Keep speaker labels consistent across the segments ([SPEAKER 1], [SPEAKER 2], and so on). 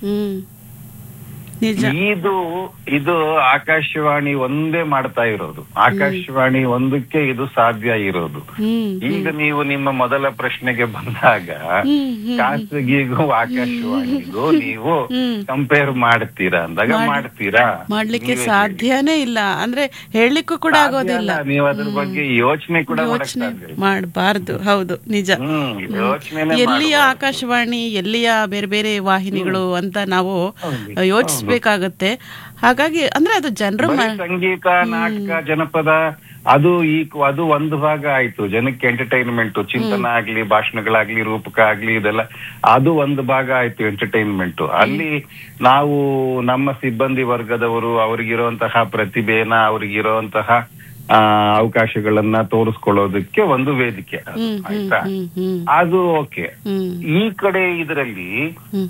[SPEAKER 1] ಹ್ಮ್ ನಿಜ
[SPEAKER 2] ಇದು ಇದು ಆಕಾಶವಾಣಿ ಒಂದೇ ಮಾಡ್ತಾ ಇರೋದು ಆಕಾಶವಾಣಿ ಒಂದಕ್ಕೆ ಇದು ಸಾಧ್ಯ ಇರೋದು
[SPEAKER 1] ಹ್ಮ್
[SPEAKER 2] ಈಗ ನೀವು ನಿಮ್ಮ ಮೊದಲ ಪ್ರಶ್ನೆಗೆ ಬಂದಾಗ
[SPEAKER 1] ಹ್ಮ್ ಹ್ಮ್
[SPEAKER 2] ಖಾಸಗಿಗೂ ಆಕಾಶವಾಣಿಗೂ ನೀವು
[SPEAKER 1] ಹ್ಮ್.
[SPEAKER 2] ಕಂಪೇರ್ ಮಾಡ್ತೀರಾ ಅಂದಾಗ ಮಾಡ್ತೀರಾ
[SPEAKER 1] ಮಾಡ್ಲಿಕ್ಕೆ ಸಾಧ್ಯನೇ ಇಲ್ಲ ಅಂದ್ರೆ ಹೇಳಲಿಕ್ಕೂ ಕೂಡ ಆಗೋದಿಲ್ಲ
[SPEAKER 2] ಸಾಧ್ಯ ಅಲ್ಲ, ನೀವು ಅದ್ರ ಬಗ್ಗೆ ಯೋಚನೆ ಕೂಡ
[SPEAKER 1] ಯೋಚನೆ
[SPEAKER 2] ಮಾಡಕ್ಕಾಗಲ್ಲ.
[SPEAKER 1] ಮಾಡಬಾರ್ದು ಹೌದು ನಿಜ
[SPEAKER 2] ಹ್ಮ್ ಯೋಚನೆ
[SPEAKER 1] ಎಲ್ಲಿಯ ಆಕಾಶವಾಣಿ ಎಲ್ಲಿಯ ಬೇರೆ ಬೇರೆ ವಾಹಿನಿಗಳು ಅಂತ ನಾವು ಯೋಚಿಸ್ಬೇಕಾಗತ್ತೆ ಹಾಗಾಗಿ ಅಂದ್ರೆ ಅದು ಜನರ
[SPEAKER 2] ಸಂಗೀತ ನಾಟಕ ಜನಪದ ಅದು ಈ ಅದು ಒಂದು ಭಾಗ ಆಯ್ತು ಜನಕ್ಕೆ ಎಂಟರ್ಟೈನ್ಮೆಂಟ್ ಚಿಂತನ ಆಗ್ಲಿ ಭಾಷಣಗಳಾಗ್ಲಿ ರೂಪಕ ಆಗ್ಲಿ ಇದೆಲ್ಲ ಅದು ಒಂದು ಭಾಗ ಆಯ್ತು ಎಂಟರ್ಟೈನ್ಮೆಂಟ್ ಅಲ್ಲಿ ನಾವು ನಮ್ಮ ಸಿಬ್ಬಂದಿ ವರ್ಗದವರು ಅವ್ರಿಗಿರುವಂತಹ ಪ್ರತಿಭೆನ ಅವ್ರಿಗಿರುವಂತಹ ಆ ಅವಕಾಶಗಳನ್ನ ತೋರಿಸ್ಕೊಳ್ಳೋದಕ್ಕೆ ಒಂದು ವೇದಿಕೆ ಅದು,
[SPEAKER 1] ಹ್ಮ್ ಹ್ಮ್
[SPEAKER 2] ಆಯ್ತಾ
[SPEAKER 1] ಹ್ಮ್ ಹ್ಮ್
[SPEAKER 2] ಅದು ಓಕೆ
[SPEAKER 1] ಹ್ಮ್
[SPEAKER 2] ಈ ಕಡೆ ಇದರಲ್ಲಿ
[SPEAKER 1] ಹ್ಮ್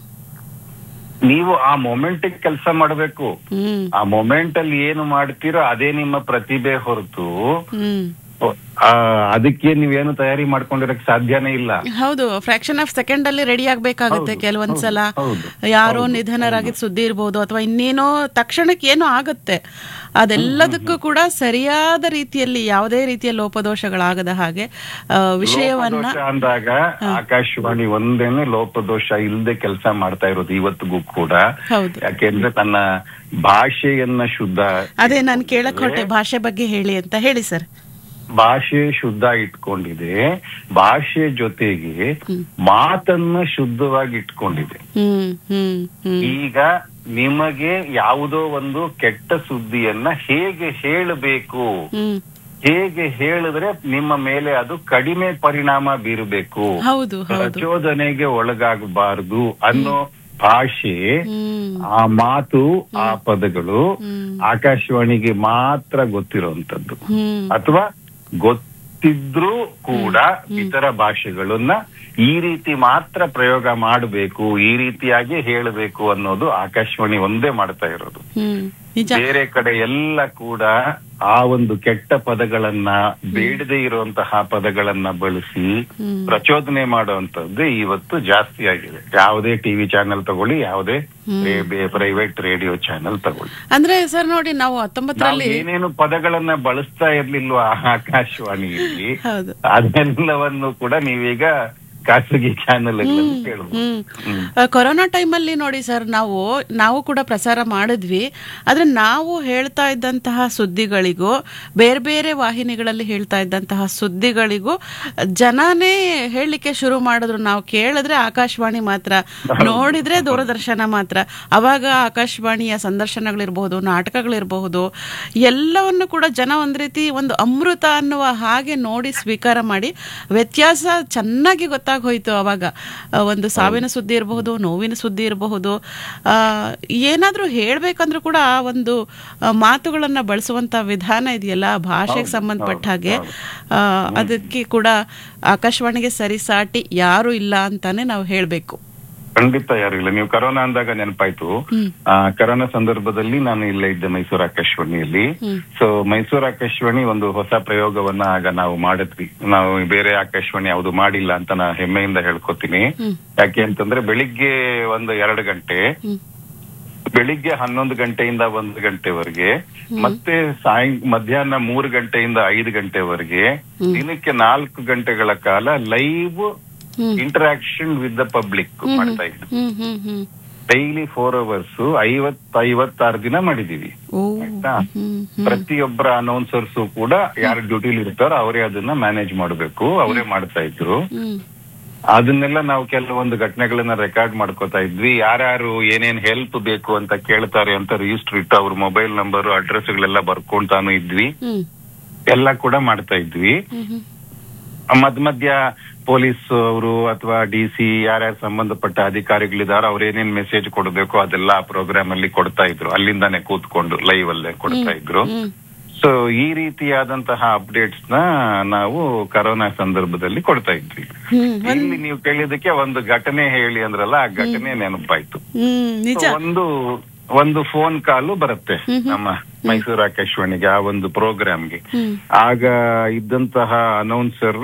[SPEAKER 2] ನೀವು ಆ ಮೊಮೆಂಟ್ ಕೆಲಸ ಮಾಡಬೇಕು
[SPEAKER 1] ಹ್ಮ್
[SPEAKER 2] ಆ ಮೊಮೆಂಟ್ ಅಲ್ಲಿ ಏನು ಮಾಡ್ತೀರೋ ಅದೇ ನಿಮ್ಮ ಪ್ರತಿಭೆ ಹೊರತು
[SPEAKER 1] ಹ್ಮ್
[SPEAKER 2] ಆ, ಅದಕ್ಕೆ ನೀವೇನು ತಯಾರಿ ಮಾಡ್ಕೊಂಡಿರಕ್ ಸಾಧ್ಯನೇ ಇಲ್ಲ
[SPEAKER 1] ಹೌದು ಫ್ರಾಕ್ಷನ್ ಆಫ್ ಸೆಕೆಂಡ್ ಅಲ್ಲಿ ರೆಡಿ ಆಗ್ಬೇಕಾಗುತ್ತೆ
[SPEAKER 2] ಹೌದು,
[SPEAKER 1] ಕೆಲವೊಂದ್ಸಲ
[SPEAKER 2] ಹೌದು,
[SPEAKER 1] ಯಾರೋ ನಿಧನರಾಗಿದ್ ಸುದ್ದಿ ಇರ್ಬೋದು ಅಥವಾ ಇನ್ನೇನೋ ತಕ್ಷಣಕ್ಕೆ ಏನೋ ಆಗುತ್ತೆ ಅದೆಲ್ಲದಕ್ಕೂ ಕೂಡ ಸರಿಯಾದ ರೀತಿಯಲ್ಲಿ ಯಾವುದೇ ರೀತಿಯ ಲೋಪದೋಷಗಳಾಗದ ಹಾಗೆ ಆ, ವಿಷಯವನ್ನ
[SPEAKER 2] ಲೋಪದೋಷ ಅಂದಾಗ ಆಕಾಶವಾಣಿ ಒಂದೇನೆ ಲೋಪದೋಷ ಇಲ್ಲದೆ ಕೆಲಸ ಮಾಡ್ತಾ ಇರೋದು ಇವತ್ತಿಗೂ ಕೂಡ
[SPEAKER 1] ಹೌದು
[SPEAKER 2] ಯಾಕೆಂದ್ರೆ ತನ್ನ ಭಾಷೆಯನ್ನ ಶುದ್ಧ
[SPEAKER 1] ಅದೇ ನಾನು ಕೇಳಕ್ ಹೊರಟೆ ಭಾಷೆ ಬಗ್ಗೆ ಹೇಳಿ ಅಂತ ಹೇಳಿ ಸರ್
[SPEAKER 2] ಭಾಷೆ ಶುದ್ಧ ಇಟ್ಕೊಂಡಿದೆ ಭಾಷೆ ಜೊತೆಗೆ ಮಾತನ್ನ ಶುದ್ಧವಾಗಿ ಇಟ್ಕೊಂಡಿದೆ
[SPEAKER 1] ಹ್ಮ್ ಹ್ಮ್ ಹ್ಮ್
[SPEAKER 2] ಈಗ ನಿಮಗೆ ಯಾವುದೋ ಒಂದು ಕೆಟ್ಟ ಸುದ್ದಿಯನ್ನ ಹೇಗೆ ಹೇಳಬೇಕು
[SPEAKER 1] ಹ್ಮ್
[SPEAKER 2] ಹೇಗೆ ಹೇಳಿದ್ರೆ ನಿಮ್ಮ ಮೇಲೆ ಅದು ಕಡಿಮೆ ಪರಿಣಾಮ ಬೀರಬೇಕು
[SPEAKER 1] ಹೌದು ಹೌದು
[SPEAKER 2] ಪ್ರಚೋದನೆಗೆ ಒಳಗಾಗಬಾರದು ಅನ್ನೋ ಭಾಷೆ
[SPEAKER 1] ಹ್ಮ್
[SPEAKER 2] ಆ ಮಾತು ಆ ಪದಗಳು
[SPEAKER 1] ಹ್ಮ್
[SPEAKER 2] ಆಕಾಶವಾಣಿಗೆ ಮಾತ್ರ ಗೊತ್ತಿರುವಂತದ್ದು
[SPEAKER 1] ಹ್ಮ್
[SPEAKER 2] ಅಥವಾ ಗೊತ್ತಿದ್ರೂ ಕೂಡ ಇತರ ಭಾಷೆಗಳನ್ನ ಈ ರೀತಿ ಮಾತ್ರ ಪ್ರಯೋಗ ಮಾಡಬೇಕು ಈ ರೀತಿಯಾಗಿ ಹೇಳಬೇಕು ಅನ್ನೋದು ಆಕಾಶವಾಣಿ ಒಂದೇ ಮಾಡ್ತಾ ಇರೋದು
[SPEAKER 1] ಹ್ಮ್ ನಿಜ
[SPEAKER 2] ಬೇರೆ ಕಡೆ ಎಲ್ಲ ಕೂಡ ಆ ಒಂದು ಕೆಟ್ಟ ಪದಗಳನ್ನ ಬೇಡದೇ ಇರುವಂತಹ ಪದಗಳನ್ನ ಬಳಸಿ
[SPEAKER 1] ಹ್ಮ್
[SPEAKER 2] ಪ್ರಚೋದನೆ ಮಾಡುವಂತದ್ದು ಇವತ್ತು ಜಾಸ್ತಿ ಆಗಿದೆ ಯಾವುದೇ ಟಿವಿ ಚಾನೆಲ್ ತಗೊಳ್ಳಿ ಯಾವುದೇ ಪ್ರೈವೇಟ್ ರೇಡಿಯೋ ಚಾನೆಲ್ ತಗೊಳ್ಳಿ
[SPEAKER 1] ಅಂದ್ರೆ ಸರ್ ನೋಡಿ ನಾವು
[SPEAKER 2] ನಾವು
[SPEAKER 1] ಹತ್ತೊಂಬತ್ತರಲ್ಲಿ
[SPEAKER 2] ಏನೇನು ಪದಗಳನ್ನ ಬಳಸ್ತಾ ಇರ್ಲಿಲ್ವಾ ಆಕಾಶವಾಣಿಯಲ್ಲಿ
[SPEAKER 1] ಹೌದು
[SPEAKER 2] ಅದೆಲ್ಲವನ್ನು ಕೂಡ ನೀವೀಗ ಖಾಸಗಿ ಚಾನೆಲ್ ಕೇಳಬಹುದು
[SPEAKER 1] ಹ್ಮ್
[SPEAKER 2] ಹ್ಮ್.
[SPEAKER 1] ಆ, ಕೊರೋನಾ ಟೈಮಲ್ಲಿ ನೋಡಿ ಸರ್ ನಾವು ನಾವು ಕೂಡ ಪ್ರಸಾರ ಮಾಡಿದ್ವಿ ಆದ್ರೆ ನಾವು ಹೇಳ್ತಾ ಇದ್ದಂತಹ ಸುದ್ದಿಗಳಿಗೂ ಬೇರೆ ಬೇರೆ ವಾಹಿನಿಗಳಲ್ಲಿ ಹೇಳ್ತಾ ಇದ್ದಂತಹ ಸುದ್ದಿಗಳಿಗೂ ಜನನೇ ಹೇಳಲಿಕ್ಕೆ ಶುರು ಮಾಡಿದ್ರು ನಾವು ಕೇಳಿದ್ರೆ ಆಕಾಶವಾಣಿ ಮಾತ್ರ ನೋಡಿದ್ರೆ ದೂರದರ್ಶನ ಮಾತ್ರ ಅವಾಗ ಆಕಾಶವಾಣಿಯ ಸಂದರ್ಶನಗಳಿರಬಹುದು ನಾಟಕಗಳಿರಬಹುದು ಎಲ್ಲವನ್ನು ಕೂಡ ಜನ ಒಂದ್ ರೀತಿ ಒಂದು ಅಮೃತ ಅನ್ನುವ ಹಾಗೆ ನೋಡಿ ಸ್ವೀಕಾರ ಮಾಡಿ ವ್ಯತ್ಯಾಸ ಚೆನ್ನಾಗಿ ಗೊತ್ತಾಗಿ ಹೋಯ್ತು ಅವಾಗ ಆ, ಒಂದು ಸಾವಿನ ಸುದ್ದಿ ಇರಬಹುದು ನೋವಿನ ಸುದ್ದಿ ಇರಬಹುದು ಆ, ಏನಾದ್ರೂ ಹೇಳ್ಬೇಕಂದ್ರೂ ಕೂಡ ಆ ಒಂದು ಆ, ಮಾತುಗಳನ್ನ ಬಳಸುವಂತ ವಿಧಾನ ಇದೆಯಲ್ಲ ಭಾಷೆಗೆ ಸಂಬಂಧಪಟ್ಟ ಹಾಗೆ ಆ, ಅದಕ್ಕೆ ಕೂಡ ಆಕಾಶವಾಣಿಗೆ ಸರಿಸಾಟಿ ಯಾರು ಇಲ್ಲ ಅಂತಾನೆ ನಾವು ಹೇಳ್ಬೇಕು
[SPEAKER 2] ಖಂಡಿತ ಯಾರು ಇಲ್ಲ ನೀವು ಕರೋನಾ ಅಂದಾಗ ನೆನಪಾಯ್ತು
[SPEAKER 1] ಹ್ಮ್
[SPEAKER 2] ಆ, ಕರೋನಾ ಸಂದರ್ಭದಲ್ಲಿ ನಾನು ಇಲ್ಲೇ ಇದ್ದೆ ಮೈಸೂರು ಆಕಾಶವಾಣಿಯಲ್ಲಿ
[SPEAKER 1] ಹ್ಮ್.
[SPEAKER 2] ಸೊ ಮೈಸೂರು ಆಕಾಶವಾಣಿ ಒಂದು ಹೊಸ ಪ್ರಯೋಗವನ್ನ ಆಗ ನಾವು ಮಾಡಿದ್ವಿ ನಾವು ಬೇರೆ ಆಕಾಶವಾಣಿ ಯಾವುದು ಮಾಡಿಲ್ಲ ಅಂತ ನಾ ಹೆಮ್ಮೆಯಿಂದ ಹೇಳ್ಕೊತೀನಿ
[SPEAKER 1] ಹ್ಮ್
[SPEAKER 2] ಯಾಕೆ ಅಂತಂದ್ರೆ ಬೆಳಿಗ್ಗೆ ಒಂದು ಎರಡು ಗಂಟೆ
[SPEAKER 1] ಹ್ಮ್
[SPEAKER 2] ಬೆಳಿಗ್ಗೆ ಹನ್ನೊಂದು ಗಂಟೆಯಿಂದ ಒಂದು ಗಂಟೆವರೆಗೆ ಮತ್ತೆ ಸಾಯಂ ಮಧ್ಯಾಹ್ನ ಮೂರು ಗಂಟೆಯಿಂದ ಐದು ಗಂಟೆವರೆಗೆ ದಿನಕ್ಕೆ ನಾಲ್ಕು ಗಂಟೆಗಳ ಕಾಲ live
[SPEAKER 1] hmm.
[SPEAKER 2] Interaction with the public ಮಾಡ್ತಾ ಇದ್ವಿ
[SPEAKER 1] hmm hmm hmm
[SPEAKER 2] daily four hours ಐವತ್ ಐವತ್ತಾರು ದಿನ ಮಾಡಿದೀವಿ
[SPEAKER 1] ಓ
[SPEAKER 2] ಆಯ್ತಾ
[SPEAKER 1] ಹ್ಮ್ ಹ್ಮ್
[SPEAKER 2] ಪ್ರತಿಯೊಬ್ಬರ ಅನೌನ್ಸರ್ಸ್ ಕೂಡ ಯಾರು ಡ್ಯೂಟಿಲಿ ಇರ್ತಾರೋ ಅವರೇ ಅದನ್ನ ಮ್ಯಾನೇಜ್ ಮಾಡಬೇಕು ಅವರೇ ಮಾಡ್ತಾ ಇದ್ರು
[SPEAKER 1] ಹ್ಮ್
[SPEAKER 2] ಅದನ್ನೆಲ್ಲ ನಾವು ಕೆಲವೊಂದು ಘಟನೆಗಳನ್ನ ರೆಕಾರ್ಡ್ ಮಾಡ್ಕೋತಾ ಇದ್ವಿ ಯಾರ್ಯಾರು ಏನೇನ್ ಹೆಲ್ಪ್ ಬೇಕು ಅಂತ ಕೇಳ್ತಾರೆ ಅಂತ ರಿಜಿಸ್ಟರ್ ಇಟ್ಟು ಅವ್ರ ಮೊಬೈಲ್ ನಂಬರ್ ಅಡ್ರೆಸ್ ಗಳೆಲ್ಲ ಬರ್ಕೊಂತಾನು ಇದ್ವಿ
[SPEAKER 1] ಹ್ಮ್
[SPEAKER 2] ಎಲ್ಲ ಕೂಡ ಮಾಡ್ತಾ ಇದ್ವಿ
[SPEAKER 1] ಹ್ಮ್ ಹ್ಮ್
[SPEAKER 2] ಮಧ್ಯ ಮಧ್ಯ ಪೊಲೀಸ್ ಅವರು ಅಥವಾ ಡಿ ಸಿ ಯಾರ್ಯಾರು ಸಂಬಂಧಪಟ್ಟ ಅಧಿಕಾರಿಗಳಿದಾರೋ ಅವ್ರ ಏನೇನ್ ಮೆಸೇಜ್ ಕೊಡಬೇಕು ಅದೆಲ್ಲ ಆ ಪ್ರೋಗ್ರಾಮ್ ಅಲ್ಲಿ ಕೊಡ್ತಾ ಇದ್ರು ಅಲ್ಲಿಂದಾನೆ ಕೂತ್ಕೊಂಡು ಲೈವ್ ಅಲ್ಲೇ ಕೊಡ್ತಾ ಇದ್ರು
[SPEAKER 1] ಹ್ಮ್
[SPEAKER 2] ಸೊ ಈ ರೀತಿಯಾದಂತಹ ಅಪ್ಡೇಟ್ಸ್ ನ ನಾವು ಕರೋನಾ ಸಂದರ್ಭದಲ್ಲಿ ಕೊಡ್ತಾ ಇದ್ವಿ
[SPEAKER 1] ಹ್ಮ್
[SPEAKER 2] ಇಲ್ಲಿ ನೀವು ಕೇಳಿದಕ್ಕೆ ಒಂದು ಘಟನೆ ಹೇಳಿ ಅಂದ್ರಲ್ಲ ಆ ಘಟನೆ ನೆನಪಾಯ್ತು
[SPEAKER 1] ಹ್ಮ್ ನಿಜ
[SPEAKER 2] So, ಒಂದು ಒಂದು ಫೋನ್ ಕಾಲು ಬರುತ್ತೆ ನಮ್ಮ ಮೈಸೂರು ಆಕಾಶವಾಣಿಗೆ ಆ ಒಂದು ಪ್ರೋಗ್ರಾಮ್ಗೆ
[SPEAKER 1] ಹ್ಮ್
[SPEAKER 2] ಆಗ ಇದ್ದಂತಹ ಅನೌನ್ಸರ್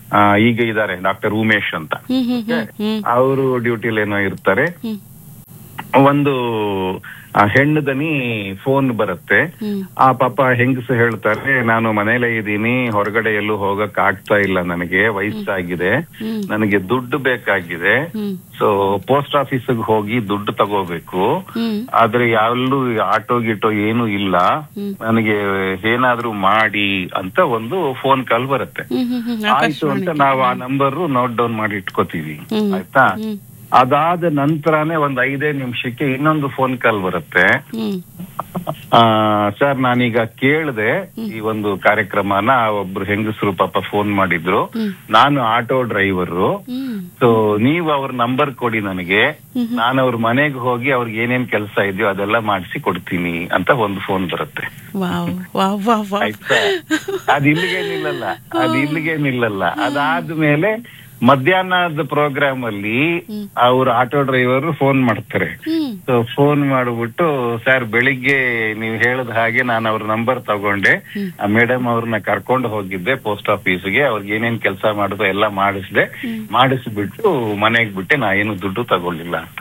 [SPEAKER 2] ಈಗ ಇದ್ದಾರೆ ಡಾಕ್ಟರ್ ಉಮೇಶ್ ಅಂತ
[SPEAKER 1] ಹ್ಮ್ ಹ್ಮ್ ಹ್ಮ್ ಹ್ಮ್
[SPEAKER 2] ಅವರು ಡ್ಯೂಟಿಲಿ ಏನೋ ಇರ್ತಾರೆ
[SPEAKER 1] ಹ್ಮ್
[SPEAKER 2] ಒಂದು ಆ ಹೆಣ್ಣು ದನಿ ಫೋನ್ ಬರುತ್ತೆ
[SPEAKER 1] ಹ್ಮ್
[SPEAKER 2] ಆ ಪಾಪ ಹೆಂಗಸು ಹೇಳ್ತಾರೆ ನಾನು ಮನೇಲೇ ಇದ್ದೀನಿ ಹೊರಗಡೆ ಎಲ್ಲೂ ಹೋಗಕ್ ಆಗ್ತಾ ಇಲ್ಲ ನನಗೆ ವಯಸ್ಸಾಗಿದೆ
[SPEAKER 1] ಹ್ಮ್
[SPEAKER 2] ನನಗೆ ದುಡ್ಡು ಬೇಕಾಗಿದೆ
[SPEAKER 1] ಹ್ಮ್
[SPEAKER 2] ಸೊ ಪೋಸ್ಟ್ ಆಫೀಸ್ಗೆ ಹೋಗಿ ದುಡ್ಡು ತಗೋಬೇಕು
[SPEAKER 1] ಹ್ಮ್
[SPEAKER 2] ಆದ್ರೆ ಯಾವಲ್ಲೂ ಆಟೋ ಗಿಟೋ ಏನು ಇಲ್ಲ
[SPEAKER 1] ಹ್ಮ್.
[SPEAKER 2] ನನಗೆ ಏನಾದ್ರೂ ಮಾಡಿ ಅಂತ ಒಂದು ಫೋನ್ ಕಾಲ್ ಬರುತ್ತೆ
[SPEAKER 1] ಹ್ಮ್ ಹ್ಮ್ ಹ್ಮ್
[SPEAKER 2] ಆಯ್ತು ಅಂತ
[SPEAKER 1] ಆಕಾಶವಾಣಿ
[SPEAKER 2] ನಾವು ಆ ನಂಬರ್ ನೋಟ್ ಡೌನ್ ಮಾಡಿ ಇಟ್ಕೋತೀವಿ
[SPEAKER 1] ಹ್ಮ್.
[SPEAKER 2] ಆಯ್ತಾ
[SPEAKER 1] ಹ್ಮ್
[SPEAKER 2] ಅದಾದ ನಂತರನೇ ಒಂದ್ ಐದೇ ನಿಮಿಷಕ್ಕೆ ಇನ್ನೊಂದು ಫೋನ್ ಕಾಲ್ ಬರುತ್ತೆ
[SPEAKER 1] ಹ್ಮ್
[SPEAKER 2] ಆ ಸರ್ ನಾನೀಗ ಕೇಳ್ದೆ ಈ ಒಂದು ಕಾರ್ಯಕ್ರಮನ ಒಬ್ರು ಹೆಂಗಸರು ಪಾಪ ಫೋನ್ ಮಾಡಿದ್ರು
[SPEAKER 1] ಹ್ಮ್.
[SPEAKER 2] ನಾನು ಆಟೋ ಡ್ರೈವರು
[SPEAKER 1] ಹ್ಮ್
[SPEAKER 2] ಸೊ ನೀವು ಅವ್ರ ನಂಬರ್ ಕೊಡಿ ನನಗೆ
[SPEAKER 1] ಹ್ಮ್.
[SPEAKER 2] ನಾನು ಅವ್ರ ಮನೆಗೆ ಹೋಗಿ ಅವ್ರಿಗೆ ಏನೇನ್ ಕೆಲಸ ಇದೆಯೋ ಅದೆಲ್ಲ ಮಾಡಿಸಿ ಕೊಡ್ತೀನಿ ಅಂತ ಒಂದು ಫೋನ್ ಬರುತ್ತೆ
[SPEAKER 1] ವಾವ್ ವಾವ್ ವಾವ್ ವಾವ್
[SPEAKER 2] ಆಯ್ತಾ ಅದ್ ಇಲ್ಲಿಗೆ ನಿಲ್ಲಲ್ಲ ಅದ್ ಇಲ್ಲಿಗೆ ನಿಲ್ಲಲ್ಲ ಅದಾದ್ಮೇಲೆ ಮಧ್ಯಾಹ್ನದ ಪ್ರೋಗ್ರಾಮ್ ಅಲ್ಲಿ ಅವ್ರ ಆಟೋ ಡ್ರೈವರ್ ಫೋನ್ ಮಾಡ್ತಾರೆ
[SPEAKER 1] ಹ್ಮ್
[SPEAKER 2] ಸೊ ಫೋನ್ ಮಾಡ್ಬಿಟ್ಟು ಸರ್ ಬೆಳಿಗ್ಗೆ ನೀವು ಹೇಳಿದ ಹಾಗೆ ನಾನು ಅವ್ರ ನಂಬರ್ ತಗೊಂಡೆ ಆ ಮೇಡಮ್ ಅವ್ರನ್ನ ಕರ್ಕೊಂಡು ಹೋಗಿದ್ದೆ ಪೋಸ್ಟ್ ಆಫೀಸ್ಗೆ ಅವ್ರಿಗೆ ಏನೇನ್ ಕೆಲಸ ಮಾಡುದೋ ಎಲ್ಲ ಮಾಡಿಸ್ದೆ ಮಾಡಿಸ್ಬಿಟ್ಟು ಮನೆಗ್ ಬಿಟ್ಟೆ ನಾ ಏನು ದುಡ್ಡು ತಗೊಳ್ಳಿಲ್ಲ ಅಂತ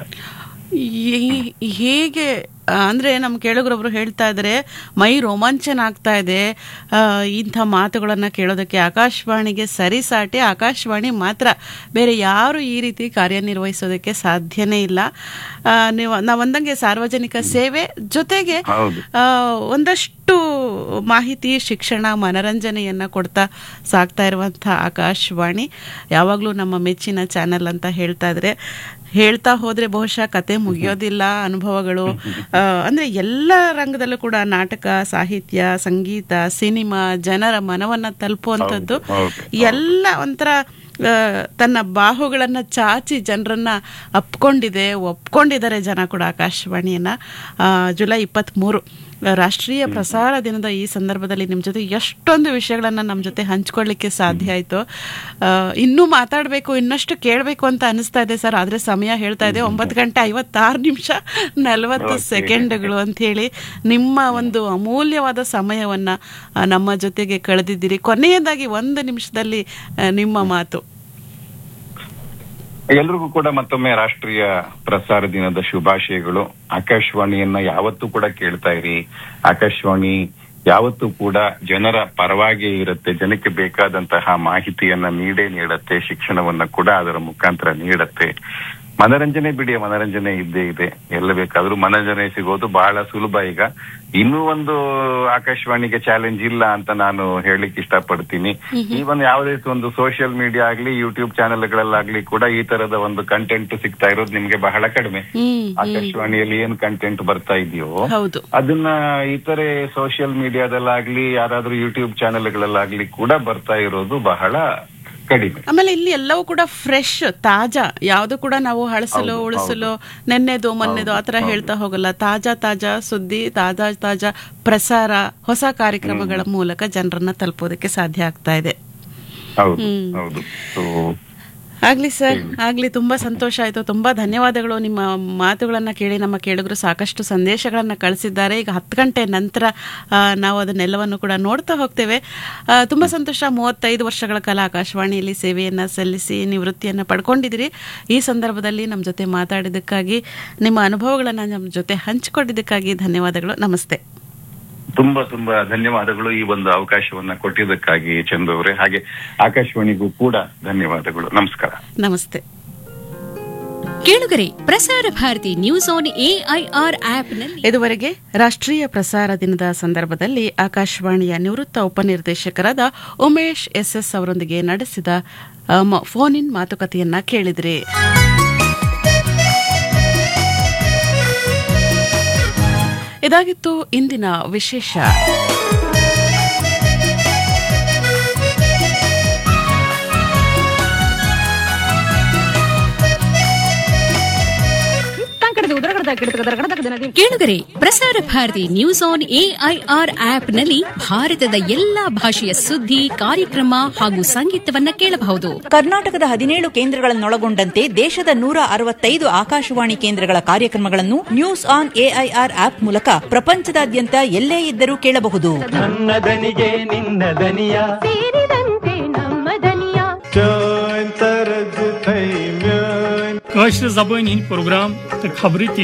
[SPEAKER 1] ಈ- ಹೇಗೆ ಆ, ಅಂದ್ರೆ ನಮ್ಮ ಕೇಳುಗರೊಬ್ರು ಹೇಳ್ತಾ ಇದ್ದಾರೆ ಮೈ ರೋಮಾಂಚನ ಆಗ್ತಾ ಇದೆ ಆ, ಇಂಥ ಮಾತುಗಳನ್ನ ಕೇಳೋದಕ್ಕೆ ಆಕಾಶವಾಣಿಗೆ ಸರಿಸಾಟಿ ಆಕಾಶವಾಣಿ ಮಾತ್ರ ಬೇರೆ ಯಾರು ಈ ರೀತಿ ಕಾರ್ಯನಿರ್ವಹಿಸೋದಕ್ಕೆ ಸಾಧ್ಯನೇ ಇಲ್ಲ ಆ, ನೀವು ನಾವು ಒಂದಂಗೆ ಸಾರ್ವಜನಿಕ ಸೇವೆ ಜೊತೆಗೆ
[SPEAKER 2] ಹೌದು
[SPEAKER 1] ಆ, ಒಂದಷ್ಟು ಮಾಹಿತಿ ಶಿಕ್ಷಣ ಮನರಂಜನೆಯನ್ನ ಕೊಡ್ತಾ ಸಾಕ್ತಾ ಇರುವಂಥ ಆಕಾಶವಾಣಿ ಯಾವಾಗಲೂ ನಮ್ಮ ಮೆಚ್ಚಿನ ಚಾನೆಲ್ ಅಂತ ಹೇಳ್ತಾ ಇದ್ರೆ ಹೇಳ್ತಾ ಹೋದ್ರೆ ಬಹುಶಃ ಕತೆ ಮುಗಿಯೋದಿಲ್ಲ ಅನುಭವಗಳು ಆ, ಅಂದ್ರೆ ಎಲ್ಲ ರಂಗದಲ್ಲೂ ಕೂಡ ನಾಟಕ ಸಾಹಿತ್ಯ ಸಂಗೀತ ಸಿನಿಮಾ ಜನರ ಮನವನ್ನ ತಲುಪುವಂಥದ್ದು
[SPEAKER 2] ಹೌದು,
[SPEAKER 1] ಎಲ್ಲ ಒಂಥರ ಆ, ತನ್ನ ಬಾಹುಗಳನ್ನ ಚಾಚಿ ಜನರನ್ನ ಅಪ್ಕೊಂಡಿದೆ ಒಪ್ಕೊಂಡಿದ್ದಾರೆ ಜನ ಕೂಡ ಆಕಾಶವಾಣಿಯನ್ನ ಆ, ಜುಲೈ ಇಪ್ಪತ್ತ್ಮೂರು ರಾಷ್ಟ್ರೀಯ ಪ್ರಸಾರ ದಿನದ ಈ ಸಂದರ್ಭದಲ್ಲಿ ನಿಮ್ಮ ಜೊತೆ ಎಷ್ಟೊಂದು ವಿಷಯಗಳನ್ನ ನಮ್ಮ ಜೊತೆ ಹಂಚ್ಕೊಳ್ಳಿಕ್ಕೆ ಸಾಧ್ಯ ಆಯಿತು ಇನ್ನೂ ಮಾತಾಡಬೇಕು ಇನ್ನಷ್ಟು ಕೇಳಬೇಕು ಅಂತ ಅನಿಸ್ತಾ ಇದೆ ಸರ್ ಆದರೆ ಸಮಯ ಹೇಳ್ತಾ ಇದೆ ಒಂಬತ್ತು ಗಂಟೆ ಐವತ್ತಾರು ನಿಮಿಷ ನಲವತ್ತು
[SPEAKER 2] Okay.
[SPEAKER 1] ಸೆಕೆಂಡ್ಗಳು ಅಂತ ಹೇಳಿ ನಿಮ್ಮ ಒಂದು ಅಮೂಲ್ಯವಾದ ಸಮಯವನ್ನ ಆ, ನಮ್ಮ ಜೊತೆಗೆ ಕಳೆದಿದ್ದೀರಿ ಕೊನೆಯದಾಗಿ ಒಂದು ನಿಮಿಷದಲ್ಲಿ ಆ, ನಿಮ್ಮ ಮಾತು
[SPEAKER 2] ಎಲ್ರಿಗೂ ಕೂಡ ಮತ್ತೊಮ್ಮೆ ರಾಷ್ಟ್ರೀಯ ಪ್ರಸಾರ ದಿನದ ಶುಭಾಶಯಗಳು ಆಕಾಶವಾಣಿಯನ್ನ ಯಾವತ್ತೂ ಕೂಡ ಕೇಳ್ತಾ ಇರಿ ಆಕಾಶವಾಣಿ ಯಾವತ್ತೂ ಕೂಡ ಜನರ ಪರವಾಗಿ ಇರುತ್ತೆ ಜನಕ್ಕೆ ಬೇಕಾದಂತಹ ಮಾಹಿತಿಯನ್ನ ನೀಡೇ ನೀಡತ್ತೆ ಶಿಕ್ಷಣವನ್ನ ಕೂಡ ಅದರ ಮುಖಾಂತರ ನೀಡತ್ತೆ ಮನರಂಜನೆ ಬಿಡಿ ಮನರಂಜನೆ ಇದ್ದೇ ಇದೆ ಎಲ್ಲ ಬೇಕಾದ್ರೂ ಮನರಂಜನೆ ಸಿಗೋದು ಬಹಳ ಸುಲಭ ಈಗ ಇನ್ನೂ ಒಂದು ಆಕಾಶವಾಣಿಗೆ ಚಾಲೆಂಜ್ ಇಲ್ಲ ಅಂತ ನಾನು ಹೇಳಲಿಕ್ಕೆ ಇಷ್ಟಪಡ್ತೀನಿ ಈವನ್ ಯಾವುದೇ ಒಂದು ಸೋಷಿಯಲ್ ಮೀಡಿಯಾ ಆಗ್ಲಿ ಯೂಟ್ಯೂಬ್ ಚಾನೆಲ್ಗಳಲ್ಲಾಗ್ಲಿ ಕೂಡ ಈ ತರದ ಒಂದು ಕಂಟೆಂಟ್ ಸಿಗ್ತಾ ಇರೋದು ನಿಮ್ಗೆ ಬಹಳ ಕಡಿಮೆ
[SPEAKER 1] ಹ್ಮ್
[SPEAKER 2] ಆಕಾಶವಾಣಿಯಲ್ಲಿ ಏನ್ ಕಂಟೆಂಟ್ ಬರ್ತಾ ಇದೆಯೋ
[SPEAKER 1] ಹೌದು
[SPEAKER 2] ಅದನ್ನ ಇತರೆ ಸೋಷಿಯಲ್ ಮೀಡಿಯಾದಲ್ಲಾಗ್ಲಿ ಯಾರಾದ್ರೂ ಯೂಟ್ಯೂಬ್ ಚಾನೆಲ್ಗಳಲ್ಲಾಗ್ಲಿ ಕೂಡ ಬರ್ತಾ ಇರೋದು ಬಹಳ ಕಡಿಮೆ
[SPEAKER 1] ಆಮೇಲೆ ಇಲ್ಲಿ ಎಲ್ಲವೂ ಕೂಡ ಫ್ರೆಶ್ ತಾಜಾ ಯಾವುದು ಕೂಡ ನಾವು ಹಳಸಲು
[SPEAKER 2] ಹೌದು,
[SPEAKER 1] ಉಳಿಸಲು ನೆನ್ನೆದು ಮೊನ್ನೆದು ಆತರ ಹೇಳ್ತಾ ಹೋಗಲ್ಲ ತಾಜಾ ತಾಜಾ ಸುದ್ದಿ ತಾಜಾ ತಾಜಾ ಪ್ರಸಾರ ಹೊಸ ಕಾರ್ಯಕ್ರಮಗಳ ಮೂಲಕ ಜನರನ್ನ ತಲುಪೋದಕ್ಕೆ ಸಾಧ್ಯ ಆಗ್ತಾ ಇದೆ
[SPEAKER 2] ಹೌದು
[SPEAKER 1] ಹ್ಮ್.
[SPEAKER 2] ಹೌದು ಸೊ
[SPEAKER 1] ಆಗ್ಲಿ ಸರ್ ಆಗ್ಲಿ ತುಂಬಾ ಸಂತೋಷ ಆಯ್ತು ತುಂಬಾ ಧನ್ಯವಾದಗಳು ನಿಮ್ಮ ಮಾತುಗಳನ್ನ ಕೇಳಿ ನಮ್ಮ ಕೇಳುಗರು ಸಾಕಷ್ಟು ಸಂದೇಶಗಳನ್ನ ಕಳಿಸಿದ್ದಾರೆ ಈಗ ಹತ್ತು ಗಂಟೆ ನಂತರ ಆ, ನಾವು ಅದನ್ನೆಲ್ಲವನ್ನು ಕೂಡ ನೋಡ್ತಾ ಹೋಗ್ತೇವೆ ಆ, ತುಂಬಾ ಸಂತೋಷ ಮೂವತ್ತೈದು ವರ್ಷಗಳ ಕಾಲ ಆಕಾಶವಾಣಿಯಲ್ಲಿ ಸೇವೆಯನ್ನ ಸಲ್ಲಿಸಿ ನಿವೃತ್ತಿಯನ್ನ ಪಡ್ಕೊಂಡಿದ್ದೀರಿ ಈ ಸಂದರ್ಭದಲ್ಲಿ ನಮ್ಮ ಜೊತೆ ಮಾತಾಡಿದ್ದಕ್ಕಾಗಿ ನಿಮ್ಮ ಅನುಭವಗಳನ್ನ ನಮ್ಮ ಜೊತೆ ಹಂಚಿಕೊಂಡಿದ್ದಕ್ಕಾಗಿ ಧನ್ಯವಾದಗಳು ನಮಸ್ತೆ
[SPEAKER 2] ತುಂಬಾ ತುಂಬಾ ಧನ್ಯವಾದಗಳು ಈ ಒಂದು ಅವಕಾಶವನ್ನ ಕೊಟ್ಟಿದ್ದಕ್ಕಾಗಿ ಚಂದು ಅವರೇ ಹಾಗೆ ಆಕಾಶವಾಣಿಗೂ ಕೂಡ ಧನ್ಯವಾದಗಳು ನಮಸ್ಕಾರ
[SPEAKER 1] ನಮಸ್ತೆ
[SPEAKER 3] ಕೇಳುಗರೆ ಪ್ರಸಾರ ಭಾರತಿ ನ್ಯೂಸ್ ಆನ್ ಎಐಆರ್ ಆಪ್ನಲ್ಲಿ
[SPEAKER 1] ಇದುವರೆಗೆ ರಾಷ್ಟ್ರೀಯ ಪ್ರಸಾರ ದಿನದ ಸಂದರ್ಭದಲ್ಲಿ ಆಕಾಶವಾಣಿಯ ನಿವೃತ್ತ ಉಪನಿರ್ದೇಶಕರಾದ ಉಮೇಶ್ ಎಸ್ಎಸ್ ಅವರೊಂದಿಗೆ ನಡೆಸಿದ ಆ, ಮ- ಫೋನ್ ಇನ್ ಮಾತುಕತೆಯನ್ನ ಕೇಳಿದ್ರಿ ಇದಾಗಿತ್ತು ಇಂದಿನ ವಿಶೇಷ
[SPEAKER 3] ಕೇಳುಗರೆ ಪ್ರಸಾರ ಭಾರತಿ ನ್ಯೂಸ್ ಆನ್ ಎಐಆರ್ ಆಪ್ನಲ್ಲಿ ಭಾರತದ ಎಲ್ಲಾ ಭಾಷೆಯ ಸುದ್ದಿ ಕಾರ್ಯಕ್ರಮ ಹಾಗೂ ಸಂಗೀತವನ್ನ ಕೇಳಬಹುದು
[SPEAKER 4] ಕರ್ನಾಟಕದ ಹದಿನೇಳು ಕೇಂದ್ರಗಳನ್ನೊಳಗೊಂಡಂತೆ ದೇಶದ ನೂರ ಅರವತ್ತೈದು ಆಕಾಶವಾಣಿ ಕೇಂದ್ರಗಳ ಕಾರ್ಯಕ್ರಮಗಳನ್ನು ನ್ಯೂಸ್ ಆನ್ ಎಐಆರ್ ಆಪ್ ಮೂಲಕ ಪ್ರಪಂಚದಾದ್ಯಂತ ಎಲ್ಲೇ ಇದ್ದರೂ ಕೇಳಬಹುದು
[SPEAKER 5] ನನ್ನ ದನಿಗೆ ನಿನ್ನ ದನಿಯ
[SPEAKER 6] ಸೇರಿದಂತೆ ನಮ್ಮ ದನಿಯ
[SPEAKER 5] Join तरज थई म्योन
[SPEAKER 7] کٲشِر زبٲنۍ ہٕنٛدۍ پروگرام تہٕ خبرٕ تہِ